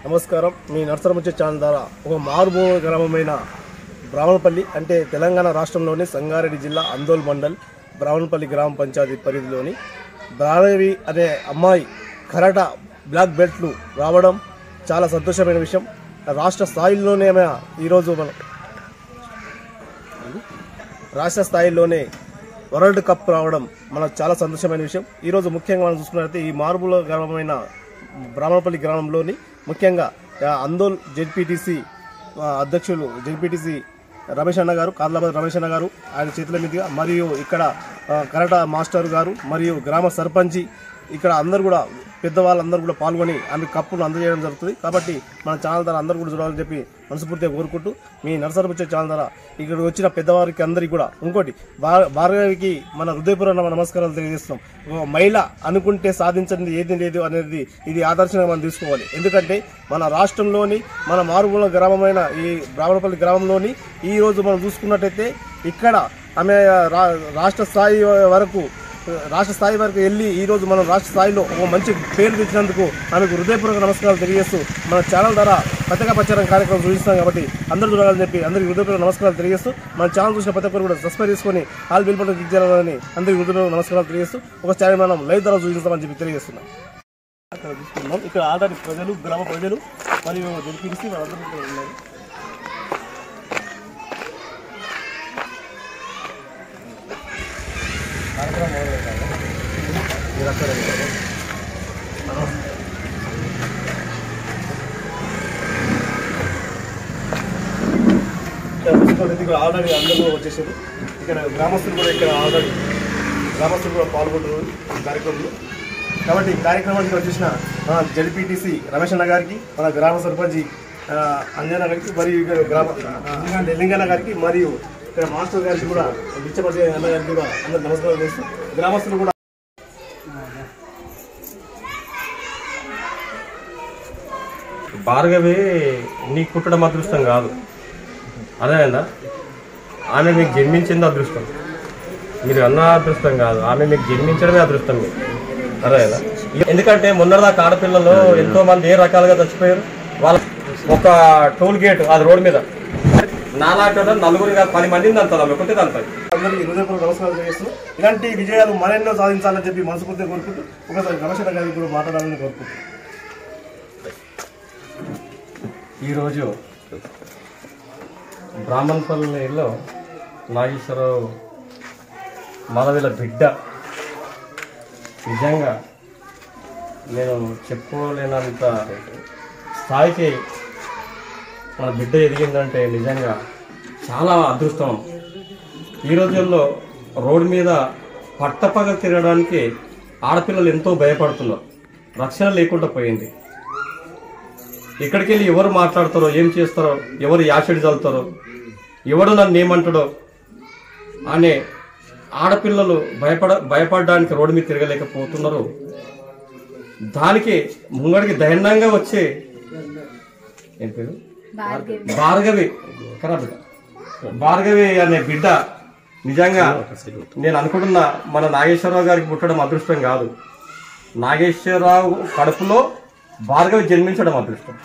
నమస్కారం మీ నర్సరముచ్చే ఛానల్ ద్వారా ఒక మారుమూల గ్రామమైన బ్రాహ్మణపల్లి అంటే తెలంగాణ రాష్ట్రంలోని సంగారెడ్డి జిల్లా అందోల్ మండల్ బ్రాహ్మణపల్లి గ్రామ పంచాయతీ పరిధిలోని బ్రాహ్మవి అనే అమ్మాయి కరాటా బ్లాక్ బెల్ట్లు రావడం చాలా సంతోషమైన విషయం రాష్ట్ర స్థాయిలోనే ఆమె ఈరోజు మనం రాష్ట్ర స్థాయిలోనే వరల్డ్ కప్ రావడం మనకు చాలా సంతోషమైన విషయం ఈరోజు ముఖ్యంగా మనం చూసుకున్నట్లయితే ఈ మారుమూల గ్రామమైన బ్రాహ్మణపల్లి గ్రామంలోని ముఖ్యంగా ఆ, అందోల్ జెడ్పీటీసీ అధ్యక్షులు జెడ్పీటీసీ రమేష్ అన్న గారు కాదలాబాద్ రమేష్ అన్న గారు ఆయన చేతుల మీదుగా మరియు ఇక్కడ ఆ, కరాటా మాస్టర్ గారు మరియు గ్రామ సర్పంచి ఇక్కడ అందరు కూడా పెద్దవాళ్ళందరూ కూడా పాల్గొని ఆమె కప్పును అందజేయడం జరుగుతుంది కాబట్టి మన ఛానల్ ద్వారా అందరూ కూడా చూడాలని చెప్పి మనస్ఫూర్తిగా కోరుకుంటూ మీ నరసరపుచ్చే ఛానల్ ద్వారా ఇక్కడ వచ్చిన పెద్దవారికి అందరికీ కూడా ఇంకోటి భా- భార్గవికి మన హృదయపూర్వక నమస్కారాలు తెలియజేస్తున్నాం ఒక మహిళ అనుకుంటే సాధించండి ఏది లేదు అనేది ఇది ఆదర్శంగా మనం తీసుకోవాలి ఎందుకంటే మన రాష్ట్రంలోని మన మారుమూల గ్రామమైన ఈ బ్రాహ్మణపల్లి గ్రామంలోని ఈ రోజు మనం చూసుకున్నట్టయితే ఇక్కడ ఆమె రా- రాష్ట్ర స్థాయి వరకు రాష్ట్ర స్థాయి వరకు వెళ్ళి ఈ రోజు మనం రాష్ట్ర స్థాయిలో ఒక మంచి పేరు తెచ్చినందుకు ఆమెకు హృదయపూర్వక నమస్కారాలు తెలియజేస్తూ మన ఛానల్ ద్వారా పత్రికా ప్రచారం కార్యక్రమం చూపిస్తాం కాబట్టి అందరూ చూడాలని చెప్పి అందరికీ హృదయపూర్వక నమస్కారాలు తెలియజేస్తూ మన ఛానల్ చూసిన ప్రతి ఒక్కరు కూడా సబ్స్క్రైబ్ చేసుకొని హాల్ బిల్ బటన్ క్లిక్ చేయాలని అందరికీ హృదయపూర్వక నమస్కారాలు తెలియజేస్తూ ఒక ఛానల్ మనం లైవ్ ద్వారా చూపిస్తామని చెప్పి తెలియజేస్తున్నాం అక్కడ చూస్తున్నాం ఇక్కడ ఆల్రెడీ ప్రజలు గ్రామ ప్రజలు మరియు జడ్పీటీసీ వాళ్ళందరూ ఇక్కడ ఉన్నారు కార్యక్రమం మొదలైందా? మీరు అక్కడ ఉంటారు. ఇక్కడ మున్సిపాలిటీ ఇక్కడ ఆల్రెడీ అందరూ కూడా వచ్చేసారు ఇక్కడ గ్రామస్తులు కూడా ఇక్కడ ఆల్రెడీ గ్రామస్తులు కూడా పాల్గొంటున్నారు ఈ కార్యక్రమంలో కాబట్టి ఈ కార్యక్రమానికి వచ్చేసిన మన జడ్పీటీసీ రమేష్ అన్న గారికి మన గ్రామ సర్పంచి ఆ, అంజన గారికి మరియు ఇక్కడ గ్రామ ఆ, లింగన్న గారికి మరియు ఇక్కడ మాస్టర్ గారికి కూడా బిచ్చపతి అన్న గారికి కూడా అందరు నమస్కారం చేస్తూ గ్రామస్తులు కూడా భార్గవి నీకు పుట్టడం అదృష్టం కాదు అదేనా ఆమె మీకు జన్మించింది అదృష్టం మీరు అన్న అదృష్టం కాదు ఆమె మీకు జన్మించడమే అదృష్టం మీకు అదేనా ఎందుకంటే మొన్నటిదాకా ఆడపిల్లలు ఎంతో మంది ఏ రకాలుగా చచ్చిపోయారు వాళ్ళ ఒక టోల్ గేట్ అది రోడ్ మీద నాలాట నలుగురు కాదు పది మందిని అంటారు ఆమె ఒకటే అంటారు అందరికీ హృదయపూర్వక నమస్కారాలు చేస్తూ ఇలాంటి విజయాలు మరెన్నో సాధించాలని చెప్పి మనస్ఫూర్తిగా కోరుకుంటూ ఒకసారి రమేష్ అన్న గారికి కూడా మాట్లాడాలని కోరుకుంటున్నాను ఈరోజు బ్రాహ్మణపల్లిలో నాగేశ్వరరావు మాధవిల బిడ్డ నిజంగా నేను చెప్పుకోలేనంత స్థాయికి మన బిడ్డ ఎదిగిందంటే నిజంగా చాలా అదృష్టం ఈ రోజుల్లో రోడ్డు మీద పట్టపగ తిరగడానికి ఆడపిల్లలు ఎంతో భయపడుతున్నారు రక్షణ లేకుండా పోయింది ఇక్కడికి వెళ్ళి ఎవరు మాట్లాడతారో ఏం చేస్తారో ఎవరు యాసిడ్ చల్లుతారో ఎవడు నన్ను ఏమంటాడో అనే ఆడపిల్లలు భయపడ భయపడడానికి రోడ్డు మీద తిరగలేకపోతున్నారు దానికి ముంగడికి ధైర్యంగా వచ్చే ఏం పేరు భార్గవి కరా బిడ్డ భార్గవి అనే బిడ్డ నిజంగా నేను అనుకుంటున్నా మన నాగేశ్వరరావు గారికి పుట్టడం అదృష్టం కాదు నాగేశ్వరరావు కడుపులో భార్గవి జన్మించడం అదృష్టం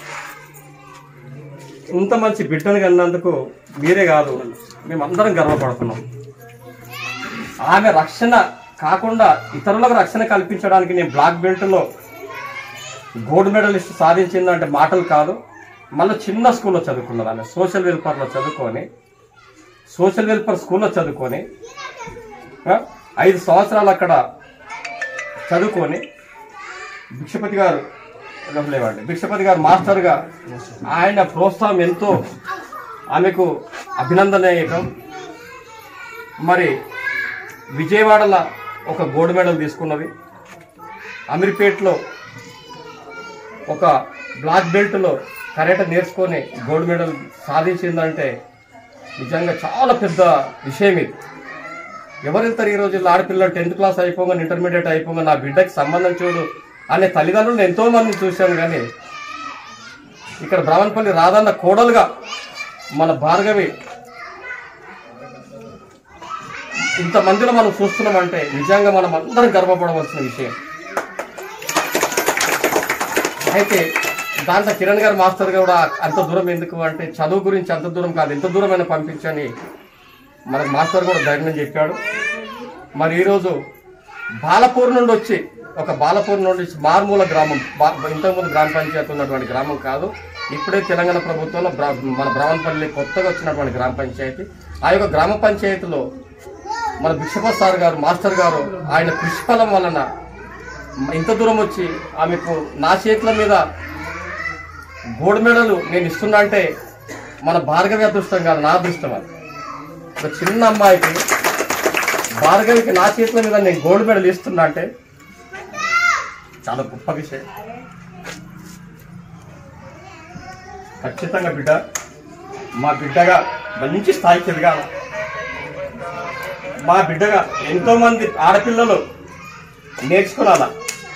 ఇంత మంచి బిడ్డను కన్నందుకు మీరే కాదు మేమందరం గర్వపడుతున్నాం ఆమె రక్షణ కాకుండా ఇతరులకు రక్షణ కల్పించడానికి నేను బ్లాక్ బెల్ట్లో గోల్డ్ మెడలిస్ట్ సాధించిందంటే మాటలు కాదు మళ్ళీ చిన్న స్కూల్లో చదువుకున్నది ఆమె సోషల్ వెల్ఫేర్లో చదువుకొని సోషల్ వెల్ఫేర్ స్కూల్లో చదువుకొని ఆ, ఐదు సంవత్సరాలు అక్కడ చదువుకొని భిక్షపతి గారు లేవండి భిక్షపతి గారు మాస్టర్గా ఆయన ప్రోత్సాహం ఎంతో ఆమెకు అభినందనీయకం మరి విజయవాడలో ఒక గోల్డ్ మెడల్ తీసుకున్నది అమీర్పేట్లో ఒక బ్లాక్ బెల్ట్లో కరాటే నేర్చుకొని గోల్డ్ మెడల్ సాధించిందంటే నిజంగా చాలా పెద్ద విషయం ఇది ఎవరు వెళ్తారు ఈ రోజుల్లో ఆడపిల్లలు టెన్త్ క్లాస్ అయిపోగానే ఇంటర్మీడియట్ అయిపోగా నా బిడ్డకి సంబంధం చూడు అనే తల్లిదండ్రులను ఎంతో మందిని చూశాను కానీ ఇక్కడ బ్రాహ్మణపల్లి రాధన్న కోడలుగా మన భార్గవి ఇంతమందిలో మనం చూస్తున్నామంటే నిజంగా మనం అందరం గర్వపడవలసిన విషయం అయితే దాంట్లో కిరణ్ గారు మాస్టర్ కూడా అంత దూరం ఎందుకు అంటే చదువు గురించి అంత దూరం కాదు ఎంత దూరమైనా పంపించని మనకు మాస్టర్ కూడా ధైర్యం చెప్పాడు మరి ఈరోజు బాలపూర్ నుండి వచ్చి ఒక బాలపూర్ నుండి మారుమూల గ్రామం బా- ఇంతకుముందు గ్రామ పంచాయతీ ఉన్నటువంటి గ్రామం కాదు ఇప్పుడే తెలంగాణ ప్రభుత్వంలో బ్ర- మన బ్రహ్మపల్లి కొత్తగా వచ్చినటువంటి గ్రామ పంచాయతీ ఆ యొక్క గ్రామ పంచాయతీలో మన బిక్షపత్ సార్ గారు మాస్టర్ గారు ఆయన కృషి ఫలం వలన ఇంత దూరం వచ్చి ఆమెకు నా చేతుల మీద గోల్డ్ మెడల్ నేను ఇస్తున్నా అంటే మన భార్గవి అదృష్టం కాదు నా అదృష్టం అది ఒక చిన్న అమ్మాయికి భార్గవికి నా చేతుల మీద నేను గోల్డ్ మెడల్ ఇస్తున్నా అంటే చాలా గొప్ప విషయం ఖచ్చితంగా బిడ్డ మా బిడ్డగా మంచి స్థాయికి ఎదగాల మా బిడ్డగా ఎంతో మంది ఆడపిల్లలు నేర్చుకోవాలా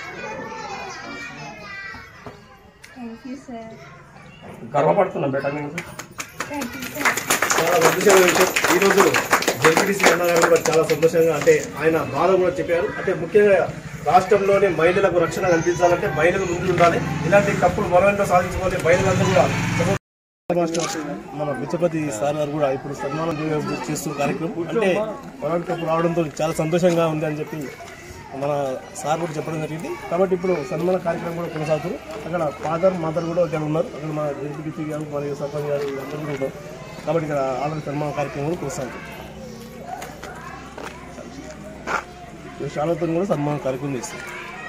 థ్యాంక్ యూ సార్ గర్వపడుతున్నాం బిడ్డ నేను థ్యాంక్ యూ సార్ చాలా సంతోషమైన విషయం ఈరోజు జెడ్పీటీసీ అన్న గారు కూడా చాలా సంతోషంగా అంటే ఆయన బాధ కూడా చెప్పారు అంటే ముఖ్యంగా రాష్ట్రంలోనే మహిళలకు రక్షణ కల్పించాలంటే మహిళలు ముందు ఉండాలి ఇలాంటి కప్పులు మరోంటో సాధించుకోవాలి మహిళలందరూ కూడా మన విచ్చపతి సార్ గారు కూడా ఇప్పుడు సన్మానం చే- చేస్తున్న కార్యక్రమం అంటే వరల్డ్ కప్ రావడంతో చాలా సంతోషంగా ఉంది అని చెప్పి మన సార్ కూడా చెప్పడం జరిగింది కాబట్టి ఇప్పుడు సన్మాన కార్యక్రమం కూడా కొనసాగుతుంది అక్కడ ఫాదర్ మదర్ కూడా ఇక్కడ ఉన్నారు అక్కడ మన జెడ్పీటీసీ గారు మరియు సర్పంచ్ గారు అందరూ కూడా ఉన్నారు కాబట్టి ఇక్కడ ఆల్రెడీ సన్మాన కార్యక్రమం కూడా కొనసాగుతుంది శాలతో కూడా సన్మాన కార్యక్రమం చేస్తారు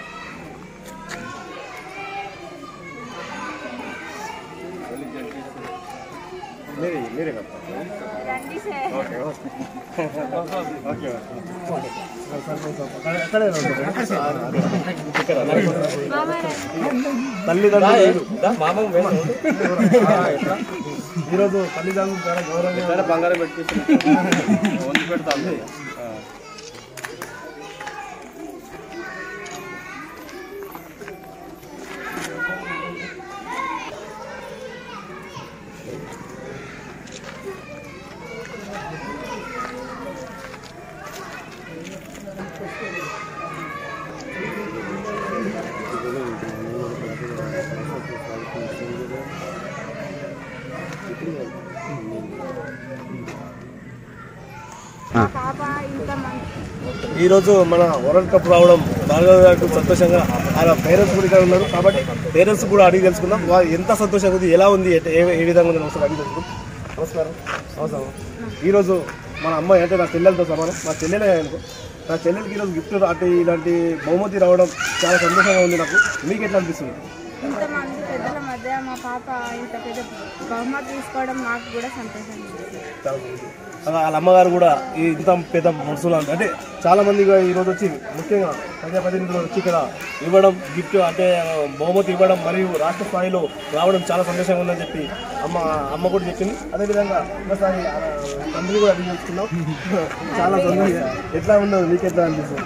మీరే మీరే కదా రండి sir okay okay okay okay అక్కడే ఉంటారు. ఇక్కడ మామ రండి తల్లిదండ్రులు ఈరోజు తల్లిదండ్రులు చాలా గౌరవంగా బంగారం పెట్టి వండి పెడతాను మా పాప ఇంత మంచి ఈరోజు మన వరల్డ్ కప్ రావడం భార్గవ్ గారికి సంతోషంగా ఆయన పేరెంట్స్ కూడా ఇక్కడ ఉన్నారు కాబట్టి పేరెంట్స్ కూడా అడిగి తెలుసుకుందాం వా- ఎంత సంతోషంగా ఉంది ఎలా ఉంది ఎట- ఏ ఏ విధంగా ఉంది ఒకసారి అడిగి తెలుసుకుందాం నమస్కారం నమస్కారం ఈరోజు మన అమ్మాయి అంటే నా చెల్లెలతో సమానం మా చెల్లెలే అనుకో నా చెల్లెలకి ఈరోజు గిఫ్ట్ అంటే ఇలాంటి బహుమతి రావడం చాలా సంతోషంగా ఉంది నాకు మీకు ఎట్లా అనిపిస్తుంది ఇంతమంది పెద్దల మధ్య మా పాప ఇంత పెద్ద బహుమతి తీసుకోవడం నాకు కూడా సంతోషంగా ఉంది చాలా బాగుంది. అలా వాళ్ళ అమ్మగారు కూడా ఈ ఇంత పెద్ద మనసులో ఉంది అంటే చాలా మంది కూడా ఈ రోజు వచ్చి ముఖ్యంగా ప్రజాప్రతినిధులు వచ్చి ఇక్కడ ఇవ్వడం గిఫ్ట్ అంటే బహుమతి ఇవ్వడం మరియు రాష్ట్ర స్థాయిలో రావడం చాలా సంతోషంగా ఉందని చెప్పి అమ్మ అమ్మ కూడా చెప్పింది అదేవిధంగా ఒకసారి ఆ, తండ్రి కూడా అడిగి తెలుసుకున్నాం చాలా సంతోషం ఎట్లా ఉన్నది మీకు ఎట్లా అనిపిస్తుంది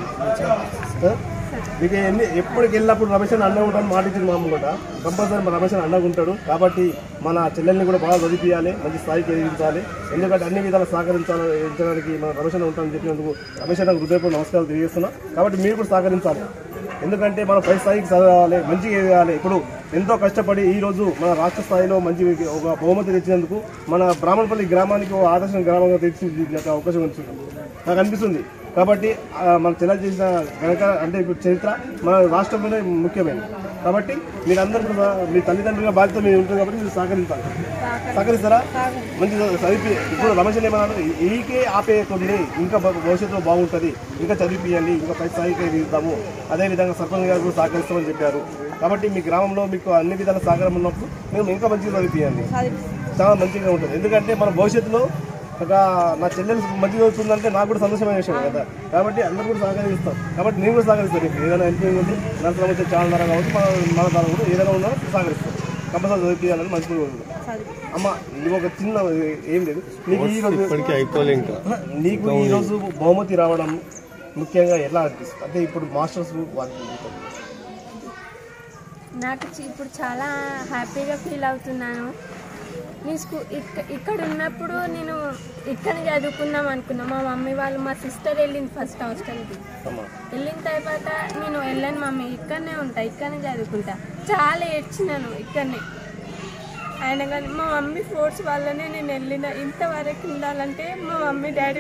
ఆ? మీకు ఎన్ని ఎప్పటికి వెళ్ళినప్పుడు రమేష్ అని అండగా ఉంటాను మాట ఇచ్చింది మా అమ్మ కూడా కంపల్సరీ మన రమేష్ అని అండగా ఉంటాడు కాబట్టి మన చెల్లెల్ని కూడా బాగా చదివించాలి మంచి స్థాయికి ఎదిగించాలి ఎందుకంటే అన్ని విధాలు సహకరించాలి ఎదిగించడానికి మన రమేష్ అన్న ఉంటానని చెప్పినందుకు రమేష్ అన్న హృదయపూర్వక నమస్కారాలు తెలియజేస్తున్నాం కాబట్టి మీరు కూడా సహకరించాలి ఎందుకంటే మనం పై స్థాయికి చదవాలి మంచిగా ఎదగాలి ఇప్పుడు ఎంతో కష్టపడి ఈ రోజు మన రాష్ట్ర స్థాయిలో మంచి ఒక బహుమతి తెచ్చినందుకు మన బ్రాహ్మణపల్లి గ్రామానికి ఒక ఆదర్శ గ్రామంగా తెచ్చి అవకాశం ఉంది నాకు అనిపిస్తుంది కాబట్టి ఆ, మన చెల్లెలు చేసిన గనక అంటే ఇప్పుడు చరిత్ర మన రాష్ట్రంలోనే ముఖ్యమైనది కాబట్టి మీరందరూ కూడా మీ తల్లిదండ్రుల బాధ్యత మీరు ఉంటుంది కాబట్టి మీరు సహకరించాలి సహకరిస్తారా మంచి చదివి ఇప్పుడు రమేష్ ఏమన్నారు ఈకే ఆపేయకుంది ఇంకా భ- భవిష్యత్తులో బాగుంటుంది ఇంకా చదివిపియండి ఇంకా పై స్థాయికి ఎదుగుతాము అదేవిధంగా సర్పంచ్ గారు కూడా సహకరిస్తామని చెప్పారు కాబట్టి మీ గ్రామంలో మీకు అన్ని విధాల సహకారం ఉన్నప్పుడు మేము ఇంకా మంచిగా చదివిపియండి చాలా మంచిగా ఉంటుంది ఎందుకంటే మన భవిష్యత్తులో ఒక నా చెల్లెలు మంచిగా అవుతుందంటే నాకు కూడా సంతోషమైన విషయం కదా కాబట్టి అందరూ కూడా సహకరిస్తాం కాబట్టి నేను కూడా సహకరిస్తాను మీకు ఏదైనా హెల్పింగ్ ఉంది నా సంబంధించిన ఛానల్ ద్వారా కావచ్చు మన మన ద్వారా కూడా ఏదైనా ఉన్నా సహకరిస్తాం కంపల్సరీ చదివించాలని మంచిగా ఉంది అమ్మ నువ్వు ఒక చిన్న ఏం లేదు నీకు ఈ రోజు ఇప్పటికీ అయిపోలే ఇంకా నీకు ఈ రోజు బహుమతి రావడం ముఖ్యంగా ఎలా అనిపిస్తుంది అంటే ఇప్పుడు మాస్టర్స్ వాళ్ళకి నాకు చి- ఇప్పుడు చాలా హ్యాపీగా ఫీల్ అవుతున్నాను నీ స్కూ ఇక్క ఇక్కడ ఉన్నప్పుడు నేను ఇక్కడ చదువుకుందాం అనుకున్నా మా మమ్మీ వాళ్ళు మా సిస్టర్ వెళ్ళింది ఫస్ట్ హాస్టల్కి అమ్మా వెళ్ళిన తర్వాత నేను వెళ్ళాను మమ్మీ ఇక్కడనే ఉంటా ఇక్కడనే చదువుకుంటా చాలా ఏడ్చినాను ఇక్కడనే ఆయన కానీ మా మమ్మీ ఫోర్స్ వల్లనే నేను వెళ్ళిన ఇంతవరకు ఉండాలంటే మా మమ్మీ డాడీ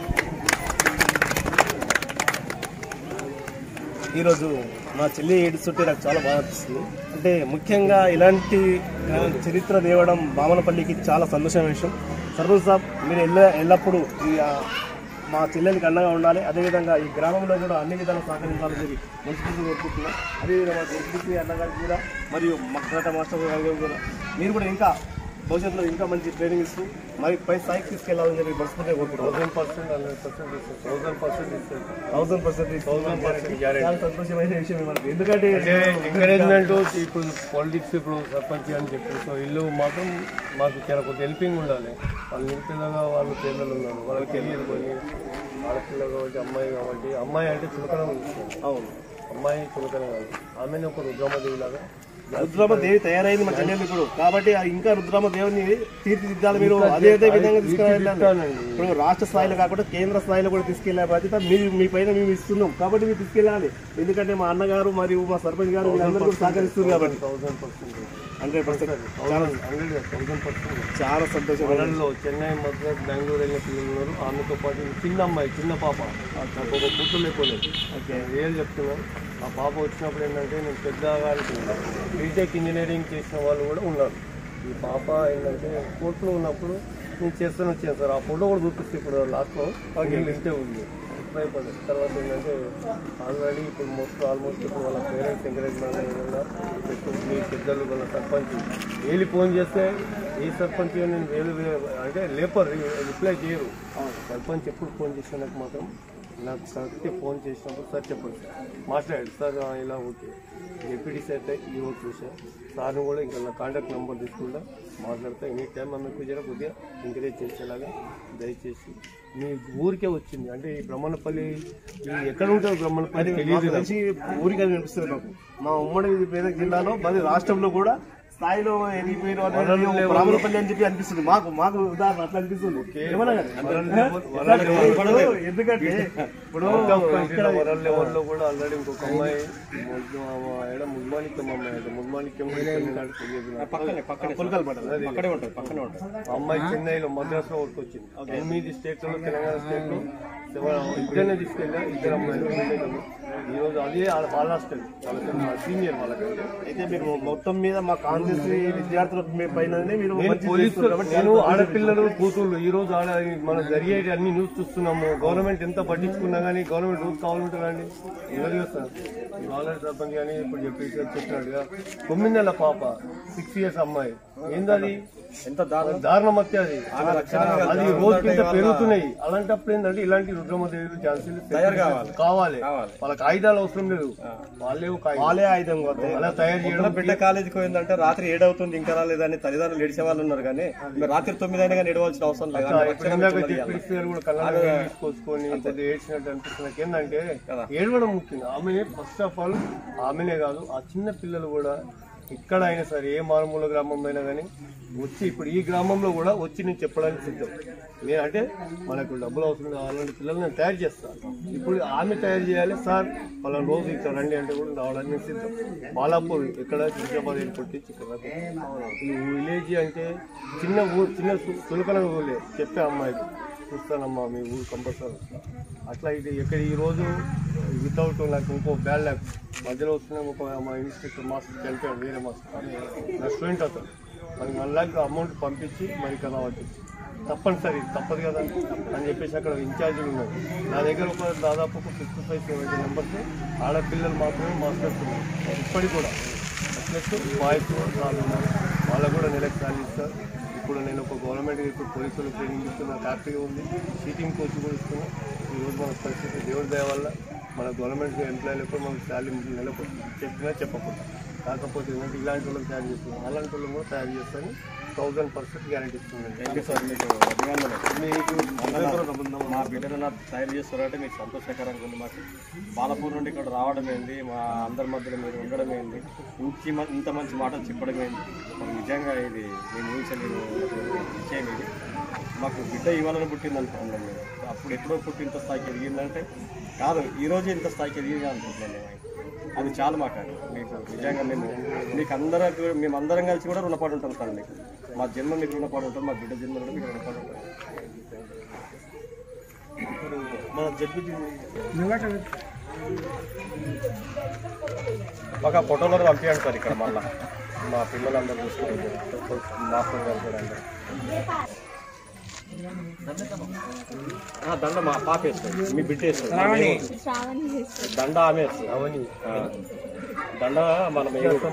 ఈరోజు మా చెల్లి ఏడుస్తుంటే నాకు చాలా బాగా అనిపిస్తుంది అంటే ముఖ్యంగా ఇలాంటి ఆ, చరిత్ర తేవడం బామనపల్లికి చాలా సంతోషమైన విషయం సర్పంచ్ సాబ్ మీరు ఎల్ల ఎల్లప్పుడూ ఈ ఆ, మా చెల్లెలకి అండగా ఉండాలి అదేవిధంగా ఈ గ్రామంలో కూడా అన్ని విధాలు సహకరించాలని చెప్పి మున్సిపల్కి కోరుకుంటున్నాం అదేవిధంగా మున్సిపల్కి అన్నగారికి కూడా మరియు మక్కట మాస్టర్ గారికి కూడా మీరు కూడా ఇంకా భవిష్యత్తులో ఇంకా మంచి ట్రైనింగ్ ఇస్తూ మరి పై స్థాయికి తీసుకెళ్లాలని చెప్పి మనస్ఫూర్తిగా కోరుకుంటున్నాం thousand percent hundred percent thousand percent thousand percent thousand percent చాలా సంతోషమైన విషయం మనకి ఎందుకంటే ఎంకరేజ్మెంట్ ఇప్పుడు పాలిటిక్స్ ఇప్పుడు సర్పంచ్ అని చెప్పి సో ఇల్లు మాత్రం మాకు చాలా కొంత హెల్పింగ్ ఉండాలి వాళ్ళు నిరుపేదగా వాళ్ళు పిల్లలు ఉన్నారు వాళ్ళకి తెలియదు కొన్ని ఆడపిల్ల కాబట్టి అమ్మాయి కాబట్టి అమ్మాయి అంటే చులకన అవును అమ్మాయి చులకన కాదు ఆమెను ఒక రుద్రమదేవి లాగా రుద్రమ దేవి తయారైంది మా చెల్లెలు ఇప్పుడు కాబట్టి ఆ ఇంకా రుద్రమ దేవుని తీర్చిదిద్దాలి మీరు అదే అదే విధంగా తీసుకెళ్ళాలి ఇప్పుడు రాష్ట్ర స్థాయిలో కాకుండా కేంద్ర స్థాయిలో కూడా తీసుకెళ్లే బాధ్యత మీ మీ పైన మేము ఇస్తున్నాం కాబట్టి మీరు తీసుకెళ్ళాలి ఎందుకంటే మా అన్నగారు మరియు మా సర్పంచ్ గారు వీళ్ళందరూ కూడా సహకరిస్తున్నారు కాబట్టి thousand percent hundred percent hundred thousand percent చాలా సంతోషం వరల్డ్లో చెన్నై మద్రాస్ బెంగళూరు వెళ్ళిన పిల్లలు ఉన్నారు ఆమెతో పాటు చిన్న అమ్మాయి చిన్న పాప నాకు ఒక పుట్టు లేకపోలేదు ఓకే ఏం చెప్తున్నాను ఆ పాప వచ్చినప్పుడు ఏంటంటే నేను పెద్దగా బీటెక్ ఇంజనీరింగ్ చేసిన వాళ్ళు కూడా ఉన్నారు ఈ పాప ఏంటంటే కోర్టులో ఉన్నప్పుడు నేను చేస్తాను వచ్చాను సార్ ఆ ఫోటో కూడా చూపిస్తే ఇప్పుడు లాస్ట్లో ఇంతే ఉంది భయపడదు తర్వాత ఏంటంటే ఆల్రెడీ ఇప్పుడు మోస్ట్ ఆల్మోస్ట్ ఇప్పుడు వాళ్ళ పేరెంట్స్ ఎంకరేజ్మెంట్ ఏదైనా ఇప్పుడు మీ పెద్దలు వాళ్ళ సర్పంచ్ ఏలి ఫోన్ చేస్తే ఈ సర్పంచ్ నేను వేలు వే- అంటే లేపర్ రిప్లై చేయరు సర్పంచ్ ఎప్పుడు ఫోన్ చేసినా నాకు మాత్రం నాకు సార్కి ఫోన్ చేసినప్పుడు సార్ చెప్పండి సార్ మాట్లాడాడు సార్ ఆ, ఇలా ఓకే డిప్యూటీస్ అయితే ఈ ఓట్ చూసా సార్ని కూడా ఇంకా నా కాంటాక్ట్ నెంబర్ తీసుకుంటా మాట్లాడతా ఎనీ టైం ఆమెకు జర కొద్దిగా ఎంకరేజ్ చేసేలాగా దయచేసి మీ ఊరికే వచ్చింది అంటే ఈ బ్రహ్మణపల్లి ఇది ఎక్కడ ఉంటుంది బ్రహ్మణపల్లి తెలియదు మాకు తెలిసి ఊరికి అది అనిపిస్తుంది నాకు మా ఉమ్మడి మెదక్ జిల్లాలో మరి రాష్ట్రంలో కూడా స్థాయిలో ఎదిగిపోయిన వాళ్ళు బ్రాహ్మణపల్లి అని చెప్పి అనిపిస్తుంది మాకు మాకు ఉదాహరణ అట్లా అనిపిస్తుంది ఏమన్నా కానీ? ఇప్పుడు ఎందుకంటే ఇప్పుడు ఇక్కడ వరల్ లెవెల్లో కూడా ఆల్రెడీ ఇంకొక అమ్మాయి మొద్దు ఆమె ఆడ ముద్మాణిక్యం అమ్మాయి అంటే ముద్మాణిక్యం కూడా ఇక్కడ నిన్నటి తెలియదు నాకు. పక్కనే పక్కనే పుల్కల్ పడ్డది అది పక్కనే ఉంటుంది పక్కనే ఉంటుంది ఆ అమ్మాయి చెన్నైలో మద్రాస్ లో వర్క్ వచ్చింది ఎనిమిది స్టేట్లలో తెలంగాణ స్టేట్ లో సెవెన్ ఇద్దరినే తీసుకెళ్ళా ఇద్దరు అమ్మాయిలు పిల్లలు. ఈ రోజు అదే వాళ్ళ- వాళ్ళ హాస్టల్ వాళ్ళ సీనియర్ వాళ్ళకంటే అయితే మీరు మొత్తం మీద మా కాన్షియస్ విద్యార్థుల మీ- పైననే మీరు నేను మంచి పోలీసు చేస్తున్నారు కాబట్టి నేను ఆడపిల్లలు కూతుళ్ళు ఈ రోజు ఆడ మన జరిగేటి అన్ని న్యూస్ చూస్తున్నాము గవర్నమెంట్ ఎంత పట్టించుకున్నా కానీ గవర్నమెంట్ రూల్స్ కావాలంటారండి ఎవరు చేస్తారు ఇవాళ సర్పంచ్ కానీ ఇప్పుడు చెప్పేసి చెప్పినట్టుగా తొమ్మిది నెలల పాప సిక్స్ ఇయర్స్ అమ్మాయి ఏందది ఎంత దారుణం దారుణం హత్య అది అది రోజు కింద పెరుగుతున్నాయి అలాంటప్పుడు ఏంటంటే ఇలాంటి రుద్రమదేవి ఛాన్సీలు తయారు కావాలి. కావాలి కావాలి. వాళ్ళకి ఆయుధాలు అవసరం లేదు వాళ్ళే ఒక ఆయుధం. వాళ్ళే ఆయుధం కొత్త అలా తయారు పొద్దున చేయడం బిడ్డ కాలేజీకి పోయిందంటే రాత్రి ఏడవుతుంది ఇంకా రాలేదని తల్లిదండ్రులు ఏడిచే వాళ్ళు ఉన్నారు కానీ మీరు రాత్రి తొమ్మిది అయినా కానీ ఏడవలసిన అవసరం లేదు ఇప్పుడు రక్షణ ఇందాక పెట్టుకున్నది ఇవాళ. చెప్పిన పేరు కూడా కళ్ళ తీసుకొచ్చుకొని కొద్దిగా ఏడ్చినట్టు అనిపిస్తుంది నాకు ఏంటంటే ఏడవడం ముఖ్యం ఆమె ఫస్ట్ ఆఫ్ ఆల్ ఆమెనే కాదు ఆ చిన్న పిల్లలు కూడా ఇక్కడ అయినా సరే ఏ మారుమూల గ్రామంలో అయినా కానీ వచ్చి ఇప్పుడు ఈ గ్రామంలో కూడా వచ్చి నేను చెప్పడానికి సిద్ధం నేను అంటే మనకు డబ్బులు అవసరం లేదు, అలాంటి పిల్లలు నేను తయారు చేస్తాను ఇప్పుడు ఆమె తయారు చేయాలి సార్ వాళ్ళ రోజు ఇక్కడ రండి అంటే కూడా రావడానికి నేను సిద్ధం బాలాపూర్ ఇక్కడ హైదరాబాద్ ఎయిర్పోర్ట్ నుంచి ఇక్కడ దాకా. ఈ విలేజ్ అంటే చిన్న ఊరు చిన్న సు- చులకన ఊళ్ళే చెప్పే అమ్మాయికి చూస్తానమ్మా మీ ఊరు కంపల్సరీ వస్తా అట్లా ఇది ఇక్కడ ఈ రోజు వితౌట్ నాకు ఇంకో బ్యాడ్ ల్యాక్ మధ్యలో వస్తున్న ఒక మా ఇన్స్టిట్యూట్ మాస్టర్ చనిపోయాడు వేరే మాస్టర్ నా స్టూడెంట్ అతను మనకి వన్ ల్యాక్ అమౌంట్ పంపించి మరి ఇక్కడ రావచ్చు తప్పనిసరి తప్పదు కదా అని చెప్పేసి అక్కడ ఇన్ఛార్జీలు ఉన్నారు నా దగ్గర ఒక దాదాపు ఒక ఫిఫ్టీ ఫైవ్ సెవెంటీ మెంబర్స్ ఆడపిల్లలు మాత్రమే మాస్టర్స్ ఉన్నారు ఇప్పటికి కూడా ప్లస్ బాయ్స్ కూడా చాలా ఉన్నారు వాళ్ళకు కూడా నెలకు శాలరీ ఇస్తారు ఇప్పుడు నేను ఒక గవర్నమెంట్ ఇప్పుడు పోలీసులు ట్రైనింగ్ ఇస్తున్నా హ్యాపీగా ఉంది సీటింగ్ కోచ్ కూడా ఇస్తున్నా ఈరోజు మన పరిస్థితి దేవుడి దయ వల్ల మన గవర్నమెంట్ ఎంప్లాయీలకు మనకు శాలరీ నెలకు చెప్పినా చెప్పకుండా కాకపోతే ఏంటంటే ఇలాంటి వాళ్ళకి తయారు చేస్తున్నాం అలాంటి వాళ్ళని కూడా తయారు చేస్తాను థౌజండ్ పర్సెంట్ గ్యారంటీ ఇస్తున్నాను థ్యాంక్ యూ సార్ మీకు అభినందనలు మా బిడ్డను నాకు తయారు చేస్తారంటే మీకు సంతోషకరంగా ఉంది మాకు బాలపూర్ నుండి ఇక్కడ రావడం ఏంది మా అందరి మధ్యలో మీరు ఉండడం ఏంది ఇంత మ- ఇంత మంచి మాటలు చెప్పడం ఏంది మాకు నిజంగా ఇది మేము ఊహించలేము విషయం ఇది మాకు బిడ్డ ఇవ్వాలని పుట్టింది అనుకుంటున్నాం మేము అప్పుడు ఎప్పుడో పుట్టి ఇంత స్థాయికి ఎదిగిందంటే కాదు ఈ రోజు ఇంత స్థాయికి ఎదిగింది అనుకుంటున్నాం మేము అది చాలు మాకు మీకు నిజంగా మేము మీకు అందరకు మేము అందరం కలిసి కూడా రుణపడి ఉంటాం సార్ మీకు మా జన్మ మీకు రుణపడి ఉంటాం మా బిడ్డ జన్మ కూడా మీకు రుణపడి ఉంటాం మన జడ్పీ ఒక ఫోటోలో పంపించండి సార్ ఇక్కడ మళ్ళా మా పిల్లలందరూ చూసుకుంటారు మాస్టర్ గారు కూడా అందరూ ఆ, దండ మా పాప వేస్తుంది మీ బిడ్డ వేస్తుంది శ్రావణి చేస్తారు దండ ఆమె వేస్తుంది అవని దండ మనం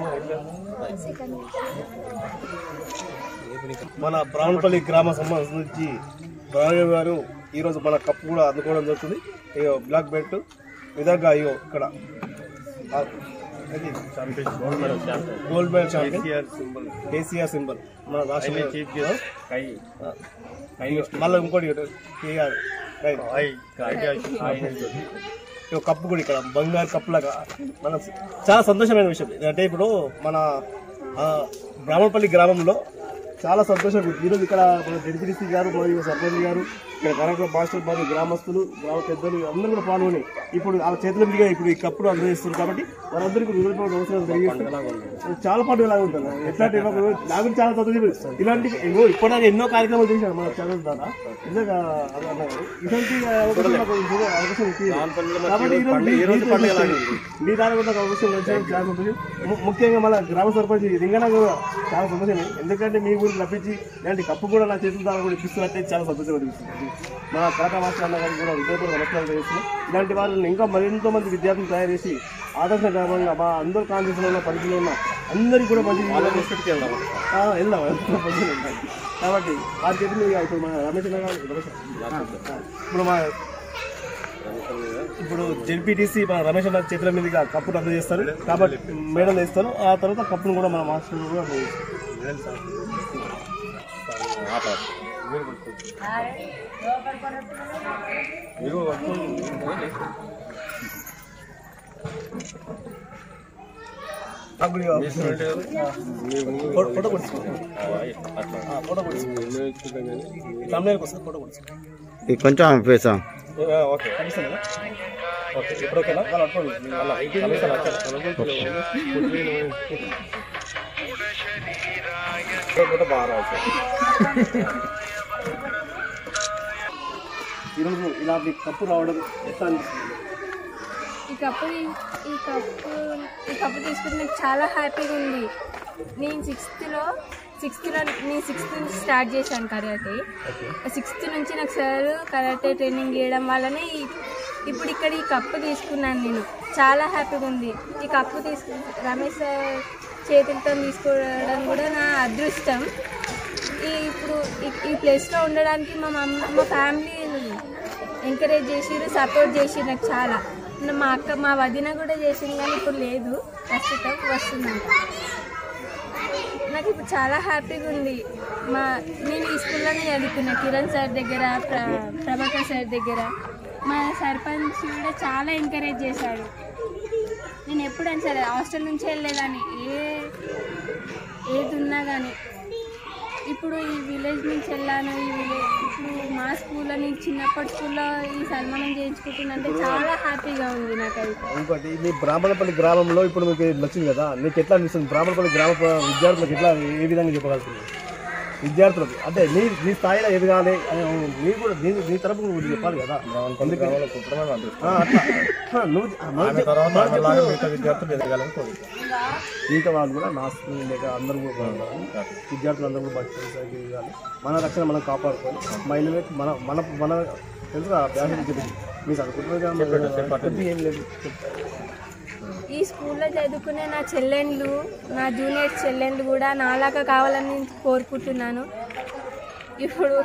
మన బ్రాహ్మణపల్లి గ్రామ సంబంధించి రాఘవ్ గారు ఈరోజు మన కప్పు కూడా అందుకోవడం జరుగుతుంది ఇగో బ్లాక్ బెల్ట్ విధంగా ఇగో ఇక్కడ ఆ, ఇది gold medal champion KCR symbol మన రాష్ట్ర చీఫ్ గెస్ట్ కై మళ్ళీ ఇంకోటి కేఆర్ ఇగో కప్పు కూడా ఇక్కడ బంగారు కప్పు లాగా మన చాలా సంతోషమైన విషయం అంటే ఇప్పుడు మన ఆ, బ్రాహ్మణపల్లి గ్రామంలో చాలా సంతోషంగా ఉంది ఈరోజు ఇక్కడ మన డిడిపిడిసి గారు మరియు సర్పంచ్ గారు ఇక్కడ కనక మాస్టర్ మరియు గ్రామస్తులు గ్రామ పెద్దలు అందరూ కూడా పాల్గొని ఇప్పుడు ఆ చేతుల మీదుగా ఇప్పుడు ఈ కప్పును అందజేస్తున్నారు కాబట్టి వారందరికీ హృదయపూర్వక నమస్కారం తెలియజేస్తూ చాలా పండుగ లాగా ఉంటుంది ఎట్లాంటి నాకు నాకు చాలా సంతోషం ఇలాంటి ఏవో ఇప్పటిదాకా ఎన్నో కార్యక్రమాలు చేశాను మన ఛానల్ ద్వారా నిజంగా అది అన్నారు. ఇలాంటి అవకాశం నాకు ఇంకొక అవకాశం ఇచ్చింది. కాబట్టి ఈరోజు మీ- మీతో మీ దాని కూడా నాకు అవకాశం వచ్చినందుకు చాలా సంతోషం ము- ముఖ్యంగా మన గ్రామ సర్పంచ్ రింగన కూడా చాలా సంతోషమే ఎందుకంటే మీ ఊరికి రప్పించి ఇలాంటి కప్పు కూడా నా చేతుల ద్వారా కూడా ఇప్పిస్తున్నట్టే చాలా సంతోషం అనిపిస్తుంది మన టాటా మాస్టర్ అన్న గారికి కూడా హృదయపూర్వక నమస్కారం చేస్తున్నాం ఇలాంటి వాళ్ళని ఇంకా మరింతో మంది విద్యార్థులు తయారు చేసి ఆదర్శకరంగా మా అందరు కాంగ్రెస్లో ఉన్న పరిధిలో ఉన్న అందరికీ కూడా మంచి ఆ, వెళ్దాం వెళ్దాం, పొద్దున్న వెళ్దాం. కాబట్టి వారి చేతులు ఇక ఇప్పుడు మన రమేష్ అన్న గారు రమేష్ అన్న. ఇప్పుడు మా ఇప్పుడు జెడ్పీటీసీ మన రమేష్ అన్న చేతుల మీదుగా కప్పును అందజేస్తారు కాబట్టి మేడలు వేస్తారు ఆ తర్వాత కప్పును కూడా మన మాస్టర్ కూడా అందజేస్తారు నాకు కూడా ఫోటో ఫోటో కొడుచుకోండి ఫోటో కొడుచుకోండి తమిళకి వస్తుంది ఫోటో కొడుచుకోండి ఇది కొంచెం ఫేసా ఓకే ఓకే ఇప్పుడు ఓకేనా వాళ్ళు అట్టుకోండి మళ్ళా కమిషన్ వచ్చారు బాగా రావచ్చు ఈరోజు ఇలా మీకు కప్పు రావడం ఎట్లా అనిపిస్తుంది ఈ కప్పు ఈ కప్పు ఈ కప్పు తీసుకుని నాకు చాలా హ్యాపీగా ఉంది నేను సిక్స్త్లో సిక్స్త్లో నేను సిక్స్త్ నుంచి స్టార్ట్ చేశాను కరాటే సిక్స్త్ నుంచి నాకు సార్ కరాటే ట్రైనింగ్ చేయడం వల్లనే ఈ- ఇప్పుడు ఇక్కడ ఈ కప్పు తీసుకున్నాను నేను చాలా హ్యాపీగా ఉంది ఈ కప్పు తీసుకు రమేష్ సార్ చేతులతో తీసుకోవడం కూడా నా అదృష్టం ఈ ఇప్పుడు ఈ- ఈ ప్లేస్లో ఉండడానికి మా మమ్మ మా ఫ్యామిలీ ఎంకరేజ్ చేసిరు సపోర్ట్ చేసి నాకు చాలా మా అక్క మా వదిన కూడా చేసింది కానీ ఇప్పుడు లేదు ప్రస్తుతం వస్తుందంట నాకు ఇప్పుడు చాలా హ్యాపీగా ఉంది మా నేను ఈ స్కూల్లోనే చదువుకున్నా కిరణ్ సార్ దగ్గర ప్ర ప్రభాకర్ సార్ దగ్గర మా సర్పంచ్ కూడా చాలా ఎంకరేజ్ చేశాడు నేను ఎప్పుడైనా సరే హాస్టల్ నుంచి వెళ్ళేదాన్ని ఏ ఏది ఉన్నా కానీ ఇప్పుడు ఈ విలేజ్ నుంచి వెళ్ళాను ఈ విలేజ్ ఇప్పుడు మా స్కూల్లో నేను చిన్నప్పటి స్కూల్లో ఈ సన్మానం చేయించుకుంటున్నంటే చాలా హ్యాపీగా ఉంది నాకైతే ఇంకోటి మీ బ్రాహ్మణపల్లి గ్రామంలో ఇప్పుడు మీకు ఇది నచ్చింది కదా మీకు ఎట్లా అనిపిస్తుంది బ్రాహ్మణపల్లి గ్రామ ప్ర- విద్యార్థులకు ఎట్లా ఏ విధంగా చెప్పగలుగుతుంది విద్యార్థులకు అంటే నీ నీ స్థాయిలో ఎదగాలి అని నీ కూడా నీ నీ తరపు నువ్వు చెప్పాలి కదా అందుకని ఆ, అట్లా ఆ, నువ్వు ఆ, మనం చెప్- మనం చెప్పు. మిగతా విద్యార్థులు ఎదగాలని కోరుకుంటున్నాను మిగతా వాళ్ళు కూడా నా స్కూల్ లేక అందరూ కూడా బాగుండాలి విద్యార్థులు అందరూ కూడా బట్టి సరిగ్గా ఎదగాలి మన రక్షణ మనం కాపాడుకోవాలి మహిళలకు మన మన మన తెలుసుగా బ్యాసం చెప్పింది మీరు చదువుకుంటున్నారు ఏం లేదు చెప్తారు ఈ స్కూల్లో చదువుకునే నా చెల్లెండ్లు నా జూనియర్ చెల్లెండ్లు కూడా నాలాగా కావాలని నేను కోరుకుంటున్నాను ఇప్పుడు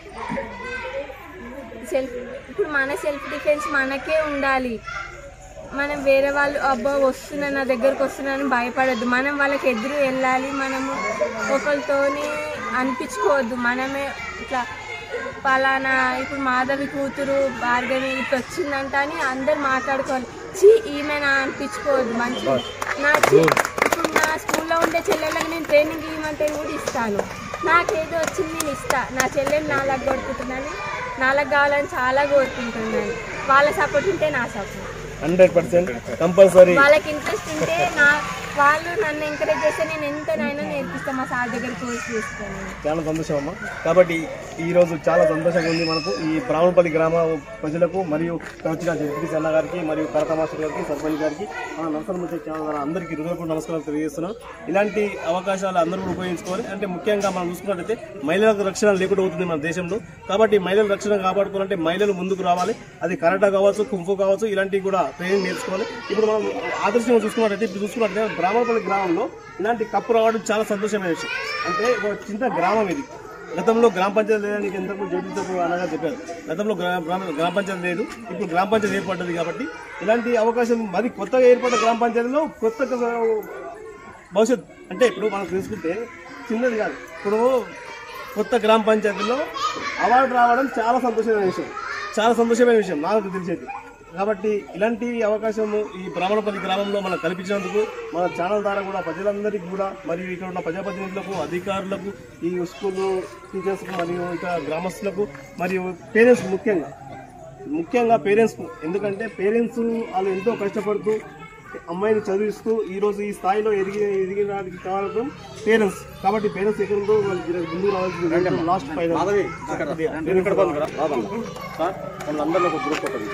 సెల్ఫ్ ఇప్పుడు మన సెల్ఫ్ డిఫెన్స్ మనకే ఉండాలి మనం వేరే వాళ్ళు అబ్బా వస్తున్నా నా దగ్గరకు వస్తున్నానని భయపడద్దు మనం వాళ్ళకి ఎదురు వెళ్ళాలి మనము ఒకరితోని అనిపించుకోవద్దు మనమే ఇట్లా పలానా ఇప్పుడు మాధవి కూతురు భార్గవి ఇట్లా వచ్చిందంట అని అందరు మాట్లాడుకోవాలి చీ ఈమెనా అనిపించుకోవద్దు మంచి నా చీ ఇప్పుడు నా స్కూల్లో ఉండే చెల్లెళ్ళకి నేను ట్రైనింగ్ ఇవ్వమంటే కూడా ఇస్తాను నాకేదో వచ్చింది నేను ఇస్తా నా చెల్లెలు నాలాగా కొడుకుంటున్నాను నాలాగా కావాలని చాలా కోరుకుంటున్నాను వాళ్ళ సపోర్ట్ ఉంటే నా సపోర్ట్ హండ్రెడ్ పర్సెంట్ కంపల్సరీ వాళ్ళకి ఇంట్రెస్ట్ ఉంటే నా వాళ్ళు నన్ను ఎంకరేజ్ చేస్తే నేను ఎంతనైనా నేర్పిస్తాను మా సార్ దగ్గర కోర్స్ తీసుకొని చాలా సంతోషం అమ్మ కాబట్టి ఈ రోజు చాలా సంతోషంగా ఉంది మనకు ఈ బ్రాహ్మణపల్లి గ్రామ ప్రజలకు మరియు ఇక్కడ వచ్చిన జగదీష్ అన్న గారికి మరియు కరత మాస్టర్ గారికి సర్పంచ్ గారికి మన నరసనమూర్తి ఛానల్ ద్వారా అందరికీ హృదయపూర్వక నమస్కారం తెలియజేస్తున్నాం ఇలాంటి అవకాశాలు అందరూ కూడా ఉపయోగించుకోవాలి అంటే ముఖ్యంగా మనం చూసుకున్నట్టయితే మహిళలకు రక్షణ లేకుండా అవుతుంది మన దేశంలో కాబట్టి మహిళల రక్షణ కాపాడుకోవాలంటే మహిళలు ముందుకు రావాలి అది కరాటా కావచ్చు కుంఫు కావచ్చు ఇలాంటివి కూడా ట్రైనింగ్ నేర్చుకోవాలి ఇప్పుడు మనం ఆదర్శంగా చూసుకున్నట్టయితే ఇప్పుడు చూసుకున్నట్టయితే బ్రాహ్మణపల్లి గ్రామంలో ఇలాంటి కప్పు రావడం చాలా సంతోషమైన విషయం అంటే ఒక చిన్న గ్రామం ఇది గతంలో గ్రామ పంచాయతీ లేదని ఎంతకు జడ్జితో అనగా చెప్పారు గతంలో గ్రా- గ్రామ గ్రామ పంచాయతీ లేదు ఇప్పుడు గ్రామ పంచాయతీ ఏర్పడ్డది కాబట్టి ఇలాంటి అవకాశం మరి కొత్తగా ఏర్పడ్డ గ్రామ పంచాయతీలో కొత్త భవిష్యత్ అంటే ఇప్పుడు మనం తీసుకుంటే చిన్నది కాదు ఇప్పుడు కొత్త గ్రామ పంచాయతీలో అవార్డు రావడం చాలా సంతోషమైన విషయం చాలా సంతోషమైన విషయం నాకు తెలిసేది కాబట్టి ఇలాంటి అవకాశం ఈ బ్రాహ్మణపల్లి గ్రామంలో మనం కల్పించినందుకు మన ఛానల్ ద్వారా కూడా ప్రజలందరికీ కూడా మరియు ఇక్కడ ఉన్న ప్రజాప్రతినిధులకు అధికారులకు ఈ స్కూల్ టీచర్స్కు మరియు ఇక గ్రామస్తులకు మరియు పేరెంట్స్ ముఖ్యంగా ముఖ్యంగా పేరెంట్స్ ఎందుకంటే పేరెంట్స్ వాళ్ళు ఎంతో కష్టపడుతూ అమ్మాయిని చదివిస్తూ ఈ రోజు ఈ స్థాయిలో ఎదిగి ఎదిగడానికి కారణం పేరెంట్స్ కాబట్టి పేరెంట్స్ ఎక్కడ ఉందో వాళ్ళు జర ముందుకు రావాల్సింది లాస్ట్ ఫైనల్ సార్ వాళ్ళందరినీ ఒక గ్రూప్ ఒకటి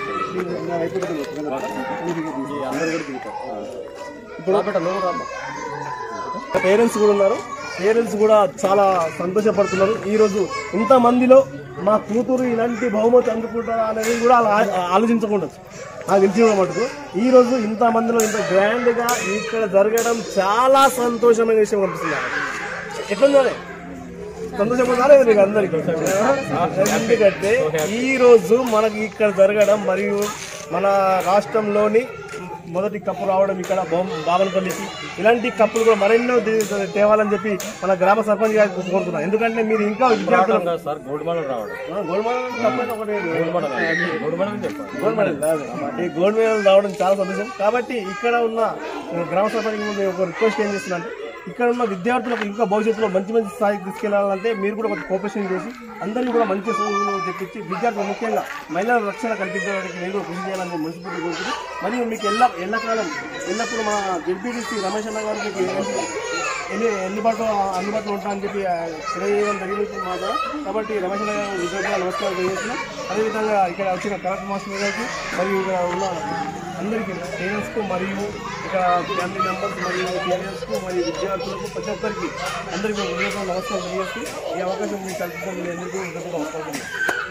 పేరెంట్స్ కూడా ఉన్నారు పేరెంట్స్ కూడా చాలా సంతోషపడుతున్నారు ఈ రోజు ఇంత మందిలో మా కూతురు ఇలాంటి బహుమతి అందుకుంటారా అనేది కూడా అలా ఆ- ఆలోచించకుండా నాకు తెలిసిన మటుకు ఈ రోజు ఇంత మందిలో ఇంత గ్రాండ్ గా ఇక్కడ జరగడం చాలా సంతోషమైన విషయం కనిపిస్తుంది ఎట్లుందో సంతోషపడాలి మీకు అందరికి ఎందుకంటే ఈ రోజు మనకి ఇక్కడ జరగడం మరియు మన రాష్ట్రంలోని మొదటి కప్పు రావడం ఇక్కడ బొమ్- బావనపల్లికి ఇలాంటి కప్పులు కూడా మరెన్నో దే- తేవాలని చెప్పి మన గ్రామ సర్పంచ్ గారికి కోరుతున్నాం ఎందుకంటే మీరు ఇంకా విద్యార్థులు సార్ గోల్డ్ మెడల్ రావడం గోల్డ్ మెడల్ తప్పైతే ఒకటే గోల్డ్ మెడల్ అని చెప్పారు గోల్డ్ మెడల్ కాదు. ఈ గోల్డ్ మెడల్ రావడం చాలా సంతోషం కాబట్టి ఇక్కడ ఉన్న గ్రామ సర్పంచ్ ముందు ఒక రిక్వెస్ట్ ఏం చేస్తున్నా అంటే ఇక్కడ ఉన్న విద్యార్థులకు ఇంకా భవిష్యత్తులో మంచి మంచి స్థాయికి తీసుకెళ్లాలంటే మీరు కూడా కొంచెం కోఆపరేషన్ చేసి అందరినీ కూడా మంచి చదువులు తెప్పించి విద్యార్థులు ముఖ్యంగా మహిళల రక్షణ కల్పించడానికి నేను కూడా కృషి చేయాలని మనస్ఫూర్తి కోరుకుంటూ మరియు మీకు ఎల్ల ఎల్లకాలం ఎల్లప్పుడూ మా జడ్పీటీసీ రమేష్ అన్న గారు మీకు ఎన్ని- ఎన్ని అందుబాటులో అందుబాటులో ఉంటా అని చెప్పి ఆ, తెలియజేయడం జరిగింది మాట కాబట్టి రమేష్ అన్న గారు విద్యార్థులు నమస్కారం తెలియజేస్తున్నాం అదేవిధంగా ఇక్కడ వచ్చిన కలెక్టర్ మాస్టర్ గారికి మరియు ఇక్కడ ఉన్న అందరికీ పేరెంట్స్కు మరియు ఇక్కడ ఫ్యామిలీ మెంబర్స్ మరియు పేరెంట్స్కు మరియు విద్యార్థులకు ప్రతి ఒక్కరికి అందరికీ హృదయపూర్వక నమస్కారం తెలియజేస్తూ ఈ అవకాశం మీకు కల్పించడం మీ అందరికీ హృదయపూర్వక నమస్కారం